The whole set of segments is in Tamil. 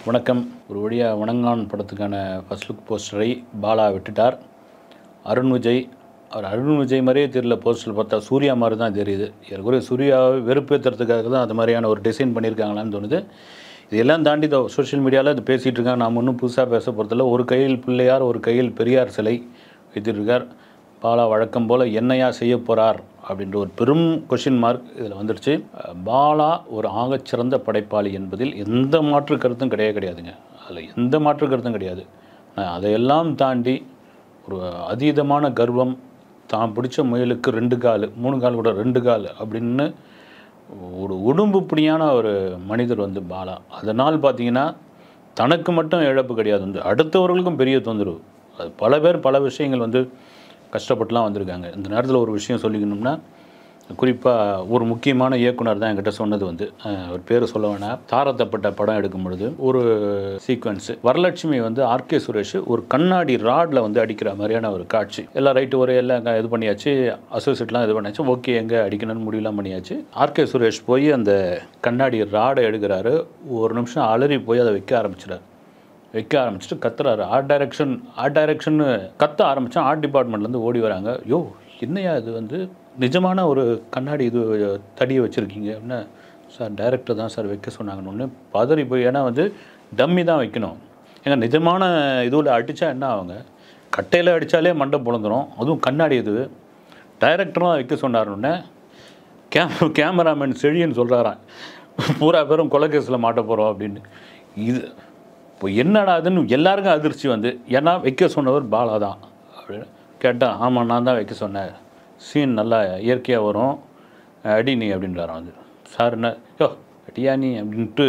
வணக்கம் ஒரு வழியாக வணங்கான் படத்துக்கான ஃபர்ஸ்ட் லுக் போஸ்டரை பாலா விட்டுட்டார் அருண் விஜய் அவர் அருண் விஜய் மாதிரியே தெரியல போஸ்டரில் பார்த்தா சூர்யா மாதிரி தான் தெரியுது ஏற்கனவே சூர்யாவை வெறுப்பேற்றுறதுக்காக தான் அது மாதிரியான ஒரு டிசைன் பண்ணியிருக்காங்களான்னு தோணுது இதெல்லாம் தாண்டி இந்த சோஷியல் மீடியாவில் இது பேசிகிட்டு இருக்காங்க நாம் ஒன்றும் புதுசாக பேச போகிறதில்ல ஒரு கையில் பிள்ளையார் ஒரு கையில் பெரியார் சிலை வைத்திருக்கார் பாலா வழக்கம் போல் என்னையா செய்ய போகிறார் அப்படின்ற ஒரு பெரும் கொஷின் மார்க் இதில் வந்துடுச்சு அஹ் பாலா ஒரு ஆகச்சிறந்த படைப்பாளி என்பதில் எந்த மாற்று கருத்தும் கிடையவே கிடையாதுங்க அதில் எந்த மாற்று கருத்தும் கிடையாது ஆனா, அதையெல்லாம் தாண்டி ஒரு அதீதமான கர்வம் தான் பிடிச்ச முயலுக்கு ரெண்டு கால் மூணு கால் கூட ரெண்டு கால் அப்படின்னு ஒரு உடும்புப்படியான ஒரு மனிதர் வந்து பாலா அதனால் பார்த்தீங்கன்னா தனக்கு மட்டும் இழப்பு கிடையாது வந்து அடுத்தவர்களுக்கும் பெரிய தொந்தரவு அது பல பேர் பல விஷயங்கள் வந்து கஷ்டப்பட்டுலாம் வந்திருக்காங்க இந்த நேரத்தில் ஒரு விஷயம் சொல்லிக்கணும்னா குறிப்பாக ஒரு முக்கியமான இயக்குனர் தான் என்கிட்ட சொன்னது வந்து அஹ், அவர் பேர் சொல்ல வேணாம் தாரத்தப்பட்ட படம் எடுக்கும் பொழுது ஒரு சீக்வன்ஸு வரலட்சுமி வந்து ஆர்கே சுரேஷ் ஒரு கண்ணாடி ராடில் வந்து அடிக்கிற மாதிரியான ஒரு காட்சி எல்லாம் ரைட்டு ஒரு எல்லாம் அங்க இது பண்ணியாச்சு அசோசியேட்லாம் இது பண்ணியாச்சு ஓகே எங்கே அடிக்கணும்னு முடிவுலாம் பண்ணியாச்சு ஆர்கே சுரேஷ் போய் அந்த கண்ணாடி ராடை எடுக்கிறாரு ஒரு நிமிஷம் அலறி போய் அதை வைக்க ஆரம்பிச்சிடாரு வைக்க ஆரம்பிச்சுட்டு கத்துறாரு ஆர்ட் டைரக்ஷன் ஆர்ட் டைரக்ஷன் கத்த ஆரம்பித்தா ஆர்ட் டிபார்ட்மெண்ட்லேருந்து ஓடி வராங்க யோ என்னையா இது வந்து நிஜமான ஒரு கண்ணாடி இது தடியை வச்சுருக்கீங்க அப்படின்னா சார் டைரக்டர் தான் சார் வைக்க சொன்னாங்கன்னு ஒன்று பதறி போய் ஏன்னா வந்து டம்மி தான் வைக்கணும் ஏங்க நிஜமான இதுவில் அடித்தா என்ன ஆகுங்க கட்டையில் அடித்தாலே மண்டை பொழந்துரும் அதுவும் கண்ணாடி இது டைரக்டரும் தான் வைக்க சொன்னாருன்னே கேம் கேமராமேன் செழியன்னு சொல்கிறாராம் பூரா பேரும் கொலைகேஸில் மாட்ட போகிறோம் அப்படின்னு இது இப்போ என்னடா அதுன்னு எல்லாருக்கும் அதிர்ச்சி வந்து ஏன்னா வைக்க சொன்னவர் பாலா தான் அப்படின்னு கேட்டால் ஆமாம் நான் தான் வைக்க சொன்னேன் சீன் நல்லா இயற்கையாக வரும் அடி நீ அப்படின்றாராம் வந்து சார் என்ன யோ அடியா நீ அப்படின்ட்டு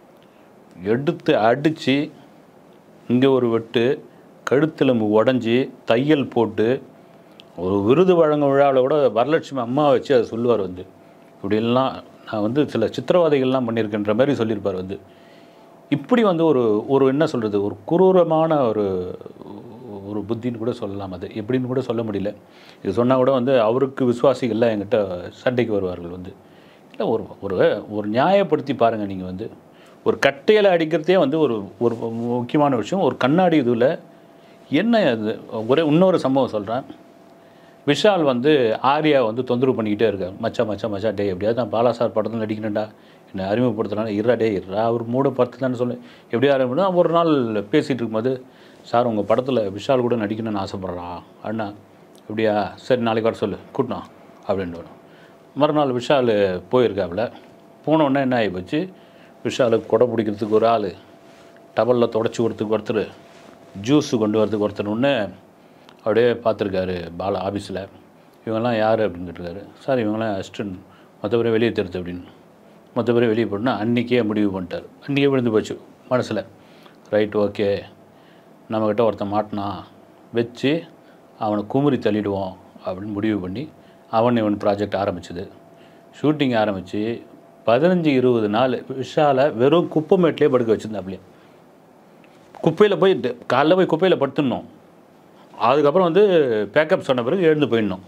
எடுத்து அடித்து இங்கே ஒரு வெட்டு கழுத்தெலும்பு உடஞ்சி தையல் போட்டு ஒரு விருது வழங்கும் விழாவில் கூட வரலட்சுமி அம்மா வச்சு அதை சொல்லுவார் வந்து இப்படியெல்லாம் நான் வந்து சில சித்திரவதைகள்லாம் பண்ணியிருக்கேன்ற மாதிரி சொல்லியிருப்பார் வந்து இப்படி வந்து ஒரு ஒரு என்ன சொல்கிறது ஒரு குரூரமான ஒரு ஒரு புத்தின்னு கூட சொல்லலாம் அது எப்படின்னு கூட சொல்ல முடியல இது சொன்னால் கூட வந்து அவருக்கு விசுவாசிகள்லாம் என்கிட்ட சண்டைக்கு வருவார்கள் வந்து இல்லை ஒரு ஒரு ஒரு நியாயப்படுத்தி பாருங்கள் நீங்கள் வந்து ஒரு கட்டையில் அடிக்கிறதே வந்து ஒரு ஒரு முக்கியமான விஷயம் ஒரு கண்ணாடி இதில் என்ன அது ஒரே இன்னொரு சம்பவம் சொல்கிறேன் விஷால் வந்து ஆர்யா வந்து தொந்தரவு பண்ணிக்கிட்டே இருக்கார் மச்சான் மச்சான் மச்சான் டே எப்படியாவது நான் பாலா சார் படத்தில் நடிக்கணும்டா என்னை அறிமுகப்படுத்தினால இருடா டே இருடா அவர் மூட படத்து தானே சொல்லு எப்படி ஆரம்பினா ஒரு நாள் பேசிகிட்டு இருக்கும்போது சார் உங்கள் படத்தில் விஷால் கூட நடிக்கணும்னு ஆசைப்பட்றான் அண்ணா எப்படியா சரி நாளைக்கு வர சொல்லு கூட்டினா அப்படின்ட்டு வரும் மறுநாள் விஷால் போயிருக்காப்புல போன உடனே என்ன ஆகி போச்சு விஷாலுக்கு கொடை பிடிக்கிறதுக்கு ஒரு ஆள் டவலில் தொடச்சி கொடுத்துக்கு ஒருத்தர் ஜூஸு கொண்டு வரதுக்கு ஒருத்தர் ஒன்று அப்படியே பார்த்துருக்காரு பாலா ஆஃபீஸில் இவங்கெல்லாம் யார் அப்படின்னு கேட்டிருக்காரு சார் இவங்கெல்லாம் அசிஸ்டன்ட் மற்ற பேரை வெளியே தெரிஞ்சு அப்படின்னு மற்ற பேரை வெளியே போட்டுனா அன்றைக்கே முடிவு பண்ணிட்டார் அன்றைக்கே விழுந்து போச்சு மனசில் ரைட் ஓகே நம்மக்கிட்ட ஒருத்தன் மாட்டினான் வச்சு அவனை குமுறி தள்ளிடுவோம் அப்படின்னு முடிவு பண்ணி அவன் இவன் ப்ராஜெக்ட் ஆரம்பிச்சது ஷூட்டிங் ஆரம்பித்து பதினஞ்சு இருபது நாள் விஷாலை வெறும் குப்பைமேட்லேயே படுக்க வச்சுருந்தாப்லையே குப்பையில் போய் ட- காலைல போய் குப்பையில் படுத்துடணும் அதுக்கப்புறம் வந்து பேக்கப் சொன்ன பிறகு எழுந்து போயிடணும்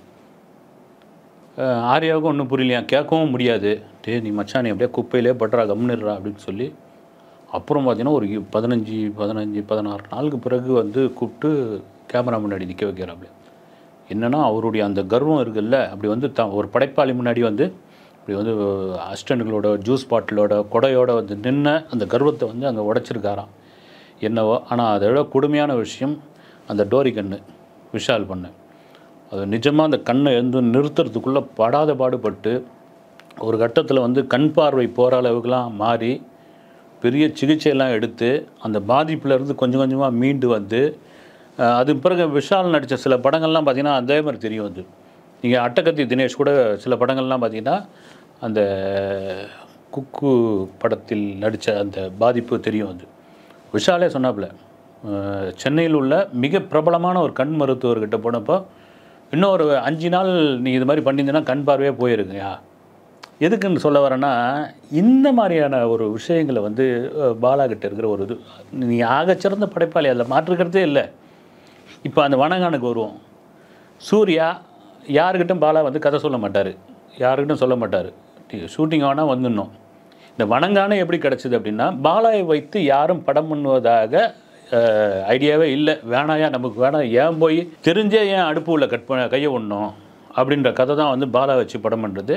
அஹ் ஆர்யாவுக்கும் ஒன்றும் புரியலையா கேட்கவும் முடியாது டே நீ மச்சான் நீ அப்படியே குப்பையிலே பட்டுறா கம்னுடுறா அப்படின்னு சொல்லி அப்புறம் பார்த்தீங்கன்னா ஒரு இ- பதினஞ்சு பதினஞ்சு பதினாறு நாளுக்கு பிறகு வந்து கூப்பிட்டு கேமரா முன்னாடி நிற்க வைக்கிறாப்புல என்னன்னா அவருடைய அந்த கர்வம் இருக்குல்ல அப்படி வந்து த ஒரு படைப்பாளி முன்னாடி வந்து இப்படி வந்து அசிஸ்டண்ட்டுகளோட ஜூஸ் பாட்டிலோட கொடையோட வந்து நின்ன அந்த கர்வத்தை வந்து அங்கே உடைச்சிருக்காராம் என்னவோ ஆனால் அதை விட கொடுமையான விஷயம் அந்த டோரி கண்ணு விஷால் பண்ணு அது நிஜமாக அந்த கண்ணை எழுந்து நிறுத்துறதுக்குள்ளே படாத பாடுபட்டு ஒரு கட்டத்தில் வந்து கண் பார்வை போகிற அளவுக்குலாம் மாறி பெரிய சிகிச்சையெல்லாம் எடுத்து அந்த பாதிப்புலேருந்து கொஞ்சம் கொஞ்சமாக மீண்டு வந்து அஹ், அது பிறகு விஷால் நடித்த சில படங்கள்லாம் பார்த்தீங்கன்னா அதே மாதிரி தெரியும் வந்து நீங்கள் அட்டகத்தி தினேஷ் கூட சில படங்கள்லாம் பார்த்தீங்கன்னா அந்த குக்கு படத்தில் நடித்த அந்த பாதிப்பு தெரியும் அது விஷாலே சொன்னாப்புல அஹ், சென்னையில் உள்ள மிக பிரபலமான ஒரு கண் மருத்துவர்கிட்ட போனப்போ இன்னும் ஒரு அஞ்சு நாள் நீ இது மாதிரி பண்ணியிருந்தீங்கன்னா கண் பார்வையே போயிருக்குயா எதுக்குன்னு சொல்ல வரேன்னா இந்த மாதிரியான ஒரு விஷயங்களை வந்து அஹ், பாலா கிட்ட இருக்கிற ஒரு இது நீ ஆகச்சிறந்த படைப்பாளி அதில் மாற்றுக்கிறதே இல்லை இப்போ அந்த வனங்கானுக்கு வருவோம் சூர்யா யாருக்கிட்டும் பாலா வந்து கதை சொல்ல மாட்டார் யாருக்கிட்டும் சொல்ல மாட்டார் ஷூட்டிங் ஆனால் வந்துடணும் இந்த வணங்கானே எப்படி கிடச்சிது அப்படின்னா பாலாயை வைத்து யாரும் படம் பண்ணுவதாக அஹ், ஐடியாவே இல்லை வேணாயா நமக்கு வேணாம் ஏன் போய் தெரிஞ்சே ஏன் அடுப்பு உள்ள கட் பண்ண கையை ஒண்ணும் அப்படின்ற கதை தான் வந்து பாலா வச்சு படம் பண்ணுறது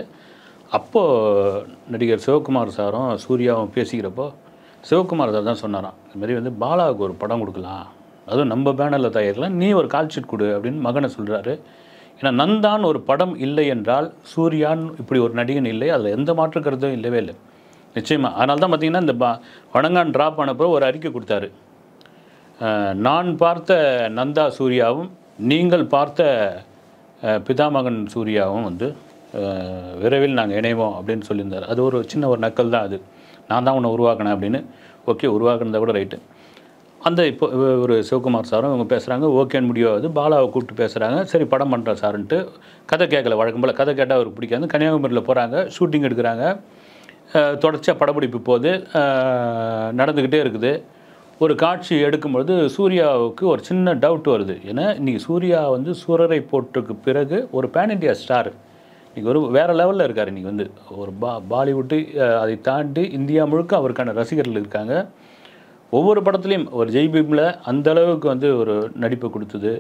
அப்போது நடிகர் சிவகுமார் சாரும் சூர்யாவும் பேசிக்கிறப்போ சிவகுமார் சார் தான் சொன்னாராம் இந்த மாதிரி வந்து பாலாவுக்கு ஒரு படம் கொடுக்கலாம் அதுவும் நம்ம பேனரில் தயாரிக்கலாம் நீ ஒரு கால் ஷீட் கொடு அப்படின்னு மகனை சொல்கிறாரு ஏன்னா நந்தான் ஒரு படம் இல்லை என்றால் சூர்யான் இப்படி ஒரு நடிகன் இல்லை அதில் எந்த மாற்று கருத்தும் இல்லவே இல்லை நிச்சயமாக அதனால தான் பார்த்தீங்கன்னா இந்த பா வணங்கான் ட்ராப் ஆனப்போ ஒரு அறிக்கை கொடுத்தாரு அஹ், நான் பார்த்த நந்தா சூர்யாவும் நீங்கள் பார்த்த அஹ், பிதாமகன் சூர்யாவும் வந்து அஹ், விரைவில் நாங்கள் இணைவோம் அப்படின்னு சொல்லியிருந்தார் அது ஒரு சின்ன ஒரு நக்கல் தான் அது நான் தான் உன்னை உருவாக்கினேன் அப்படின்னு ஓகே உருவாக்குனதா கூட ரைட்டு அந்த இப்போ இவ- ஒரு சிவகுமார் சாரும் இவங்க பேசுகிறாங்க ஓகேன்னு முடியாது பாலாவை கூப்பிட்டு பேசுகிறாங்க சரி படம் பண்ணுறேன் சாருன்ட்டு கதை கேட்கல வழக்கம் போல் கதை கேட்டால் அவருக்கு பிடிக்காது கன்னியாகுமரியில் போகிறாங்க ஷூட்டிங் எடுக்கிறாங்க அஹ், தொடர்ச்சியாக படப்பிடிப்பு போது அஹ், நடந்துக்கிட்டே இருக்குது ஒரு காட்சி எடுக்கும்பொழுது சூர்யாவுக்கு ஒரு சின்ன டவுட் வருது ஏன்னா இன்றைக்கி சூர்யா வந்து சூரரை போட்டுக்கு பிறகு ஒரு பேன் இண்டியா ஸ்டார் இன்றைக்கி ஒரு வேறு லெவலில் இருக்கார் இன்றைக்கி வந்து ஒரு பா பாலிவுட்டு அஹ், அதை தாண்டி இந்தியா முழுக்க அவருக்கான ரசிகர்கள் இருக்காங்க ஒவ்வொரு படத்துலையும் ஒரு ஜெய் பீமில் அந்த அளவுக்கு வந்து ஒரு நடிப்பை கொடுத்தது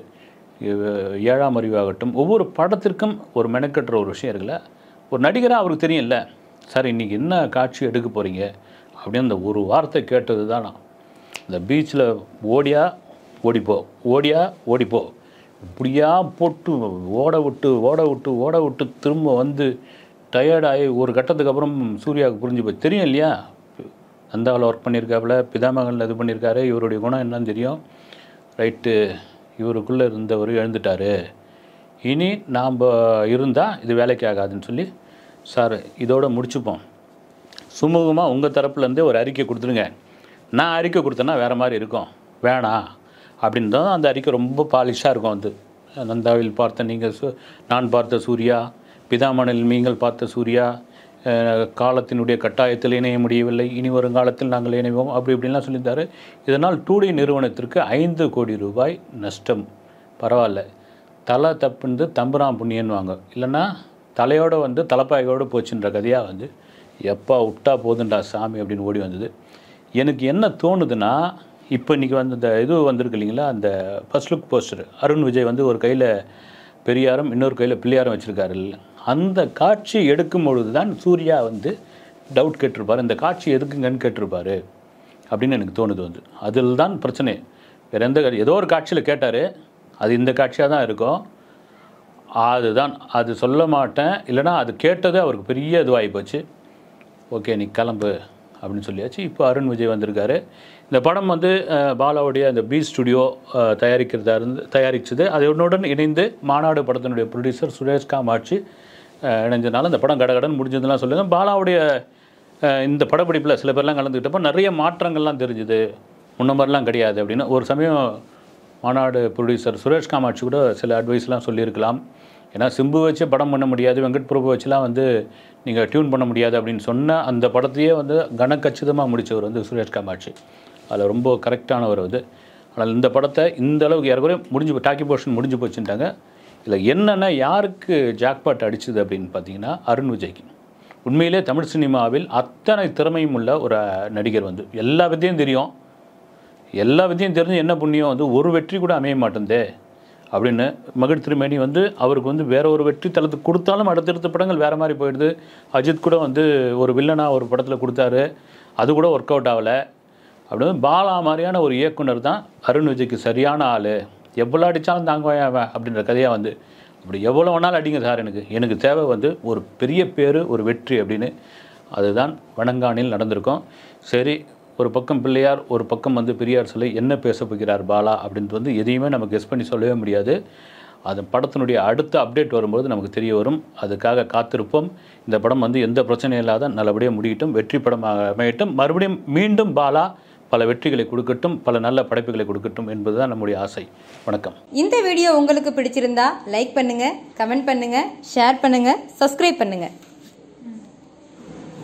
இவ- ஏழாம் அறிவாகட்டும் ஒவ்வொரு படத்திற்கும் ஒரு மெனக்கட்டுற ஒரு விஷயம் இருக்குல்ல ஒரு நடிகராக அவருக்கு தெரியும்ல சார் இன்றைக்கி என்ன காட்சி எடுக்க போகிறீங்க அப்படின்னு அந்த ஒரு வார்த்தை கேட்டது தான் நான் இந்த பீச்சில் ஓடியா ஓடிப்போ ஓடியா ஓடிப்போ இப்படியா போட்டு ஓட விட்டு ஓட விட்டு ஓட விட்டு திரும்ப வந்து டயர்டாகி ஒரு கட்டத்துக்கு அப்புறம் சூர்யாவுக்கு புரிஞ்சு போய் தெரியும் இல்லையா நந்தாவில் ஒர்க் பண்ணியிருக்காப்புல பிதாமகனில் இது பண்ணியிருக்காரு இவருடைய குணம் என்னன்னு தெரியும் ரைட்டு இவருக்குள்ளே இருந்தவர் எழுந்துட்டார் இனி நாம் இருந்தால் இது வேலைக்கு ஆகாதுன்னு சொல்லி சார் இதோட முடிச்சுப்போம் சுமூகமாக உங்கள் தரப்புலேருந்தே ஒரு அறிக்கை கொடுத்துருங்க நான் அறிக்கை கொடுத்தேன்னா வேறு மாதிரி இருக்கும் வேணாம் அப்படின்னு தான் அந்த அறிக்கை ரொம்ப பாலிஷாக இருக்கும் வந்து நந்தாவில் பார்த்த நீங்கள் சு நான் பார்த்த சூர்யா பிதாமணில் நீங்கள் பார்த்த சூர்யா அஹ், காலத்தினுடைய கட்டாயத்தில் இணைய முடியவில்லை இனி வருங்காலத்தில் நாங்கள் இணைவோம் அப்படி இப்படின்லாம் சொல்லியிருந்தாரு இதனால் டூடி நிறுவனத்திற்கு ஐந்து கோடி ரூபாய் நஷ்டம் பரவாயில்ல தலை தப்புந்து தம்புரான் புண்ணியன்வாங்க இல்லைன்னா தலையோட வந்து தலைப்பாயோடு போச்சுன்ற கதையாக வந்து எப்பா விட்டா போதுண்டா சாமி அப்படின்னு ஓடி வந்தது எனக்கு என்ன தோணுதுன்னா இப்போ இன்றைக்கி வந்து இந்த இது வந்திருக்கு இல்லைங்களா அந்த first look poster Arun Vijay வந்து ஒரு கையில் பெரியாரும் இன்னொரு கையில் பிள்ளையாரும் வச்சுருக்காரு அந்த காட்சி எடுக்கும் பொழுது தான் சூர்யா வந்து டவுட் கேட்டிருப்பார் இந்த காட்சி எதுக்குங்கன்னு கேட்டிருப்பாரு அப்படின்னு எனக்கு தோணுது வந்து அதில் தான் பிரச்சனை வேறு எந்த கா- ஏதோ ஒரு காட்சியில் கேட்டார் அது இந்த காட்சியாக தான் இருக்கும் அதுதான் அது சொல்ல மாட்டேன் இல்லைன்னா அது கேட்டது அவருக்கு பெரிய இதுவாகி போச்சு ஓகே நீ கிளம்பு அப்படின்னு சொல்லியாச்சு இப்போ அருண் விஜய் வந்திருக்காரு இந்த படம் வந்து அஹ், பாலாவுடைய அந்த பி ஸ்டுடியோ அஹ், தயாரிக்கிறதா இருந்து தயாரிச்சது அதனுடன் இணைந்து மாநாடு படத்தினுடைய ப்ரொடியூசர் சுரேஷ் காமாட்சி அஹ், இணைஞ்சதுனால இந்த படம் கடகடன் முடிஞ்சதுலாம் சொல்லுங்க பாலாவுடைய அஹ், இந்த படப்பிடிப்பில் சில பேர்லாம் கலந்துக்கிட்டப்போ நிறைய மாற்றங்கள்லாம் தெரிஞ்சுது முன்ன மாதிரிலாம் கிடையாது அப்படின்னு ஒரு சமயம் மாநாடு ப்ரொடியூசர் சுரேஷ் காமாட்சி கூட சில அட்வைஸ்லாம் சொல்லியிருக்கலாம் ஏன்னா சிம்பு வச்சு படம் பண்ண முடியாது வெங்கட் பிரபு வச்சுலாம் வந்து நீங்கள் டியூன் பண்ண முடியாது அப்படின்னு சொன்ன அந்த படத்தையே வந்து கனக்கச்சிதமாக முடித்தவர் வந்து சுரேஷ் காமாட்சி அதில் ரொம்ப கரெக்டானவர் அது ஆனால் இந்த படத்தை இந்த அளவுக்கு ஏறக்குறைய முடிஞ்சு போ- டாக்கி போர்ஷன் முடிஞ்சு போச்சுட்டாங்க இதில் என்னென்ன யாருக்கு ஜாக்பாட் அடிச்சுது அப்படின்னு பார்த்தீங்கன்னா அருண் விஜய்க்கு உண்மையிலே தமிழ் சினிமாவில் அத்தனை திறமையும் உள்ள ஒரு நடிகர் வந்து எல்லா வித்தையும் தெரியும் எல்லா வித்தையும் தெரிஞ்சு என்ன புண்ணியம் வந்து ஒரு வெற்றி கூட அமைய மாட்டேந்தே அப்படின்னு மகிழ் திருமேனி வந்து அவருக்கு வந்து வேற ஒரு வெற்றி தளத்துக்கு கொடுத்தாலும் அடுத்தடுத்த படங்கள் வேற மாதிரி போயிடுது அஜித் கூட வந்து ஒரு வில்லனா ஒரு படத்தில் கொடுத்தாரு அது கூட ஒர்க் அவுட் ஆகலை அப்படி வந்து பாலா மாதிரியான ஒரு இயக்குனர் தான் அருண் விஜய்க்கு சரியான ஆள் எவ்வளோ அடித்தாலும் தாங்குவான் அவன் அப்படின்ற கதையாக வந்து அப்படி எவ்வளோ வேணாலும் அடிங்க சார் எனக்கு எனக்கு தேவை வந்து ஒரு பெரிய பேர் ஒரு வெற்றி அப்படின்னு அதுதான் வணங்கானில் நடந்திருக்கும் சரி ஒரு பக்கம் பிள்ளையார் ஒரு பக்கம் வந்து பெரியார் சொல்லி என்ன பேச போகிறார் பாலா அப்படின்ட்டு வந்து எதையுமே நம்ம கெஸ் பண்ணி சொல்லவே முடியாது அது படத்தினுடைய அடுத்த அப்டேட் வரும்போது நமக்கு தெரிய வரும் அதுக்காக காத்திருப்போம் இந்த படம் வந்து எந்த பிரச்சனையும் இல்லாத நல்லபடியாக முடியட்டும் வெற்றி படமாக அமையட்டும் மறுபடியும் மீண்டும் பாலா பல வெற்றிகளை கொடுக்கட்டும் பல நல்ல படைப்புகளை கொடுக்கட்டும் என்பதுதான் நம்முடைய ஆசை வணக்கம் இந்த வீடியோ உங்களுக்கு பிடிச்சிருந்தா லைக் பண்ணுங்க கமெண்ட் பண்ணுங்க ஷேர் பண்ணுங்க சப்ஸ்கிரைப் பண்ணுங்க